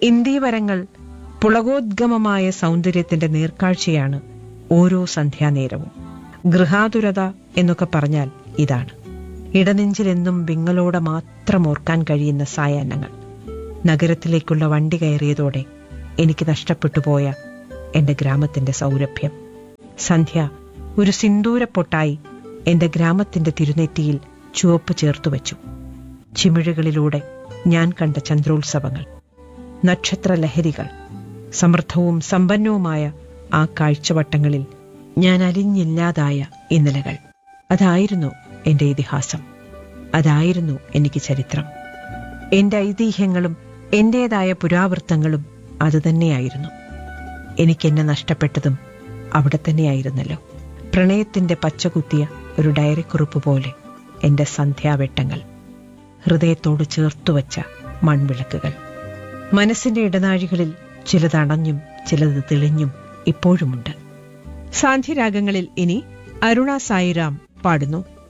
ഇന്ദീവരങ്ങൾ പുളകോദ്ഗമമായ സൗന്ദര്യത്തിന്റെ നേർക്കാഴ്ചയാണ് ഓരോ സന്ധ്യാനേരവും ഗൃഹാതുരത എന്നൊക്കെ പറഞ്ഞാൽ ഇതാണ് ഇടനെഞ്ചിലെന്നും വിങ്ങളോടെ മാത്രം ഓർക്കാൻ കഴിയുന്ന സായാഹ്നങ്ങൾ നഗരത്തിലേക്കുള്ള വണ്ടി കയറിയതോടെ എനിക്ക് നഷ്ടപ്പെട്ടു പോയ എന്റെ ഗ്രാമത്തിന്റെ സൗരഭ്യം സന്ധ്യ ഒരു സിന്ദൂരപ്പൊട്ടായി എന്റെ ഗ്രാമത്തിന്റെ തിരുനെറ്റിയിൽ ചുവപ്പ് ചേർത്തുവച്ചു ചിമിഴുകളിലൂടെ ഞാൻ കണ്ട ചന്ദ്രോത്സവങ്ങൾ നക്ഷത്രലഹരികൾ സമൃദ്ധവും സമ്പന്നവുമായ ആ കാഴ്ചവട്ടങ്ങളിൽ ഞാൻ അലിഞ്ഞില്ലാതായ ഇന്നലകൾ അതായിരുന്നു എന്റെ ഇതിഹാസം അതായിരുന്നു എനിക്ക് ചരിത്രം എന്റെ ഐതിഹ്യങ്ങളും എന്റേതായ പുരാവൃത്തങ്ങളും അതുതന്നെയായിരുന്നു എനിക്കെന്നെ നഷ്ടപ്പെട്ടതും അവിടെ തന്നെയായിരുന്നല്ലോ പ്രണയത്തിന്റെ പച്ചകുത്തിയ ഒരു ഡയറിക്കുറിപ്പ് പോലെ എന്റെ സന്ധ്യാവെട്ടങ്ങൾ ഹൃദയത്തോട് ചേർത്തുവച്ച മൺവിളക്കുകൾ മനസ്സിന്റെ ഇടനാഴികളിൽ ചിലത് അണഞ്ഞും ചിലത് തെളിഞ്ഞും ഇപ്പോഴുമുണ്ട് സാന്ധ്യരാഗങ്ങളിൽ ഇനി അരുണ സായിറാം പാടുന്നു